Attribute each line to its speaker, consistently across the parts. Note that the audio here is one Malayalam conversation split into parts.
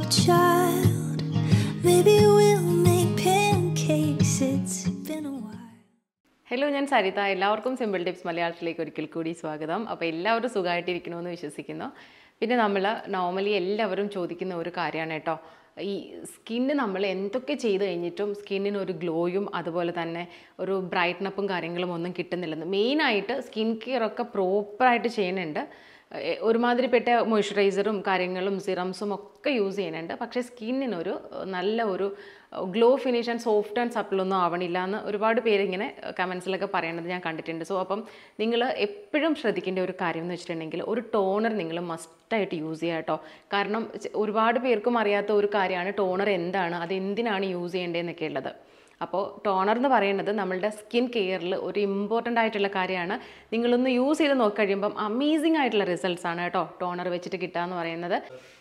Speaker 1: child. Maybe we'll make pancakes. It's been a while.
Speaker 2: Hello ഞാൻ സരിത എല്ലാവർക്കും സിമ്പിൾ ടിപ്സ് മലയാളത്തിലേക്ക് ഒരിക്കൽ കൂടി സ്വാഗതം അപ്പോൾ എല്ലാവരും സുഖമായിട്ടിരിക്കണമെന്ന് വിശ്വസിക്കുന്നു പിന്നെ നമ്മൾ നോർമലി എല്ലാവരും ചോദിക്കുന്ന ഒരു കാര്യമാണ് കേട്ടോ ഈ സ്കിന്ന് നമ്മൾ എന്തൊക്കെ ചെയ്ത് കഴിഞ്ഞിട്ടും സ്കിന്നിന് ഒരു ഗ്ലോയും അതുപോലെ തന്നെ ഒരു ബ്രൈറ്റ്നപ്പും കാര്യങ്ങളും ഒന്നും കിട്ടുന്നില്ലെന്ന് മെയിനായിട്ട് സ്കിൻ കെയർ ഒക്കെ പ്രോപ്പറായിട്ട് ചെയ്യുന്നുണ്ട് എ- ഒരുമാതിരിപ്പെട്ട മോയ്സ്ചറൈസറും കാര്യങ്ങളും സിറംസും ഒക്കെ യൂസ് ചെയ്യുന്നുണ്ട് പക്ഷേ സ്കിന്നിനൊരു നല്ല ഒരു glow finish and soft and സപ്പിളൊന്നും ആവണില്ല എന്ന് ഒരുപാട് പേര് ഇങ്ങനെ കമൻസിലൊക്കെ പറയണത് ഞാൻ കണ്ടിട്ടുണ്ട് സോ അപ്പം നിങ്ങൾ എപ്പോഴും ശ്രദ്ധിക്കേണ്ട ഒരു കാര്യം എന്ന് വെച്ചിട്ടുണ്ടെങ്കിൽ ഒരു ടോണർ നിങ്ങൾ മസ്റ്റായിട്ട് യൂസ് ചെയ്യുക കേട്ടോ കാരണം ചെ- ഒരുപാട് പേർക്കും അറിയാത്ത ഒരു കാര്യമാണ് ടോണർ എന്താണ് അത് എന്തിനാണ് യൂസ് ചെയ്യേണ്ടതെന്നൊക്കെ ഉള്ളത് അപ്പോൾ ടോണർ എന്ന് പറയുന്നത് നമ്മളുടെ സ്കിൻ കെയറിൽ ഒരു ഇമ്പോർട്ടൻ്റ് ആയിട്ടുള്ള കാര്യമാണ് നിങ്ങളൊന്ന് യൂസ് ചെയ്ത് നോക്കി കഴിയുമ്പം അമേസിംഗ് ആയിട്ടുള്ള റിസൾട്ട്സ് ആണ് കേട്ടോ ടോണർ വെച്ചിട്ട് കിട്ടുക എന്ന് പറയുന്നത്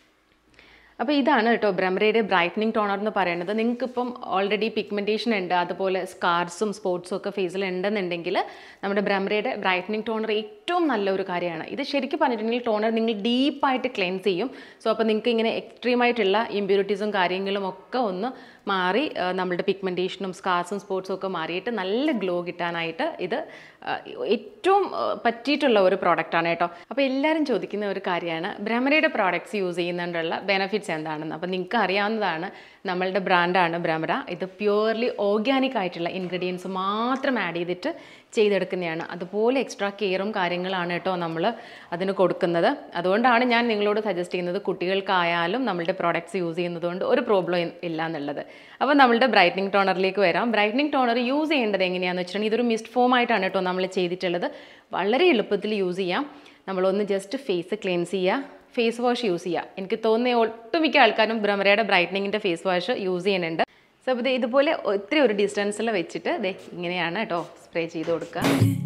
Speaker 2: അപ്പോൾ ഇതാണ് കേട്ടോ ബ്രഹ്മരയുടെ ബ്രൈറ്റനിങ് ടോണർ എന്ന് പറയുന്നത് നിങ്ങൾക്കിപ്പം ഓൾറെഡി പിഗ്മെൻറ്റേഷൻ ഉണ്ട് അതുപോലെ സ്കാർസും സ്പോട്സും ഒക്കെ ഫേസിൽ ഉണ്ടെന്നുണ്ടെങ്കിൽ നമ്മുടെ ബ്രഹ്മരയുടെ ബ്രൈറ്റനിങ് ടോണർ ഏറ്റവും നല്ലൊരു കാര്യമാണ് ഇത് ശരിക്കും പറഞ്ഞിട്ടുണ്ടെങ്കിൽ ടോണർ നിങ്ങൾ ഡീപ്പായിട്ട് ക്ലെൻസ് ചെയ്യും സോ അപ്പോൾ നിങ്ങൾക്ക് ഇങ്ങനെ എക്സ്ട്രീം ആയിട്ടുള്ള ഇമ്പ്യൂരിറ്റീസും കാര്യങ്ങളും ഒക്കെ ഒന്ന് മാറി ആ, നമ്മളുടെ പിഗ്മെൻറ്റേഷനും സ്കാർസും സ്പോട്സും ഒക്കെ മാറിയിട്ട് നല്ല ഗ്ലോ കിട്ടാനായിട്ട് ഇത് ആ, ഏറ്റവും ആ, പറ്റിയിട്ടുള്ള ഒരു പ്രോഡക്റ്റാണ് കേട്ടോ അപ്പോൾ എല്ലാവരും ചോദിക്കുന്ന ഒരു കാര്യമാണ് ഭ്രമരയുടെ പ്രോഡക്റ്റ്സ് യൂസ് ചെയ്യുന്നതുകൊണ്ടുള്ള ബെനിഫിറ്റ്സ് എന്താണെന്ന് അപ്പോൾ നിങ്ങൾക്ക് അറിയാവുന്നതാണ് നമ്മളുടെ ബ്രാൻഡാണ് ഭ്രമര ഇത് പ്യുവർലി ഓർഗാനിക് ആയിട്ടുള്ള ഇൻഗ്രീഡിയൻസ് മാത്രം ആഡ് ചെയ്തിട്ട് ചെയ്തെടുക്കുന്നതാണ് അതുപോലെ എക്സ്ട്രാ കെയറും കാര്യങ്ങളാണ് കേട്ടോ നമ്മൾ അതിന് കൊടുക്കുന്നത് അതുകൊണ്ടാണ് ഞാൻ നിങ്ങളോട് സജസ്റ്റ് ചെയ്യുന്നത് കുട്ടികൾക്കായാലും നമ്മളുടെ പ്രോഡക്റ്റ്സ് യൂസ് ചെയ്യുന്നതുകൊണ്ട് ഒരു പ്രോബ്ലം ഇല്ല എന്നുള്ളത് അപ്പോൾ നമ്മളുടെ ബ്രൈറ്റനിങ് ടോണറിലേക്ക് വരാം ബ്രൈറ്റനിങ് ടോണർ യൂസ് ചെയ്യേണ്ടത് എങ്ങനെയാണെന്ന് വെച്ചിട്ടുണ്ടെങ്കിൽ ഇതൊരു മിസ്റ്റ് ഫോം ആയിട്ടാണ് കേട്ടോ നമ്മൾ ചെയ്തിട്ടുള്ളത് വളരെ എളുപ്പത്തിൽ യൂസ് ചെയ്യാം നമ്മളൊന്ന് ജസ്റ്റ് ഫേസ് ക്ലെൻസ് ചെയ്യുക ഫേസ് വാഷ് യൂസ് ചെയ്യുക എനിക്ക് തോന്നുന്ന ഒട്ടുമിക്ക ആൾക്കാരും ഭ്രമരയുടെ ബ്രൈറ്റനിങ്ങിൻ്റെ ഫേസ് വാഷ് യൂസ് ചെയ്യുന്നുണ്ട് സോ അപ്പോൾ ദേ ഇതുപോലെ ഒത്തിരി ഒരു ഡിസ്റ്റൻസിൽ വെച്ചിട്ട് ദേ ഇങ്ങനെയാണ് കേട്ടോ സ്പ്രേ ചെയ്ത് കൊടുക്കുക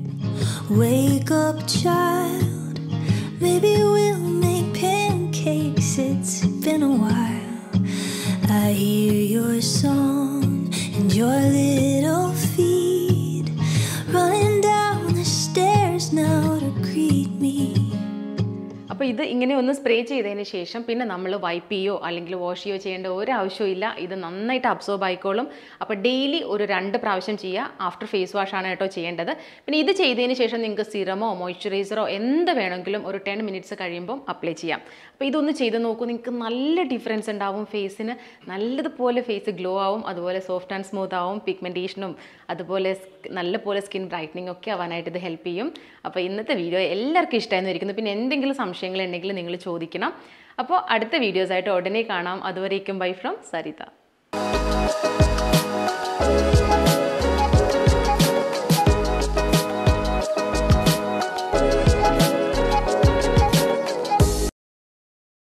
Speaker 1: Wake up, child. Maybe we'll make pancakes. It's been a while. I hear your song and your little feet running down the stairs now to greet me.
Speaker 2: അപ്പോൾ ഇത് ഇങ്ങനെ ഒന്ന് സ്പ്രേ ചെയ്തതിന് ശേഷം പിന്നെ നമ്മൾ വൈപ്പ് ചെയ്യോ അല്ലെങ്കിൽ വാഷ് ചെയ്യോ ചെയ്യേണ്ട ഒരു ആവശ്യമില്ല ഇത് നന്നായിട്ട് അബ്സോർബ് ആയിക്കോളും അപ്പോൾ ഡെയിലി ഒരു രണ്ട് പ്രാവശ്യം ചെയ്യുക ആഫ്റ്റർ ഫേസ് വാഷ് ആണ് കേട്ടോ ചെയ്യേണ്ടത് പിന്നെ ഇത് ചെയ്തതിന് ശേഷം നിങ്ങൾക്ക് സിറമോ മോയ്സ്ചറൈസറോ എന്ത് വേണമെങ്കിലും ഒരു ടെൻ മിനിറ്റ്സ് കഴിയുമ്പം അപ്ലൈ ചെയ്യാം അപ്പോൾ ഇതൊന്ന് ചെയ്ത് നോക്കൂ നിങ്ങൾക്ക് നല്ല ഡിഫറൻസ് ഉണ്ടാവും ഫേസിന് നല്ലതുപോലെ ഫേസ് ഗ്ലോ ആവും അതുപോലെ സോഫ്റ്റ് ആൻഡ് സ്മൂത്ത് ആവും പിഗ്മെൻറ്റേഷനും അതുപോലെ സ്- നല്ലപോലെ സ്കിൻ ബ്രൈറ്റനിങ് ഒക്കെ ആവാനായിട്ട് ഇത് ഹെൽപ്പ് ചെയ്യും അപ്പോൾ ഇന്നത്തെ വീഡിയോ എല്ലാവർക്കും ഇഷ്ടമായിരുന്നു ഇരിക്കുന്നു പിന്നെ എന്തെങ്കിലും സംശയങ്ങൾ ഉണ്ടെങ്കിൽ നിങ്ങൾ ചോദിക്കണം അപ്പോൾ അടുത്ത വീഡിയോസായിട്ട് ഉടനെ കാണാം അതുവരേക്കും ബൈ ഫ്രം സരിത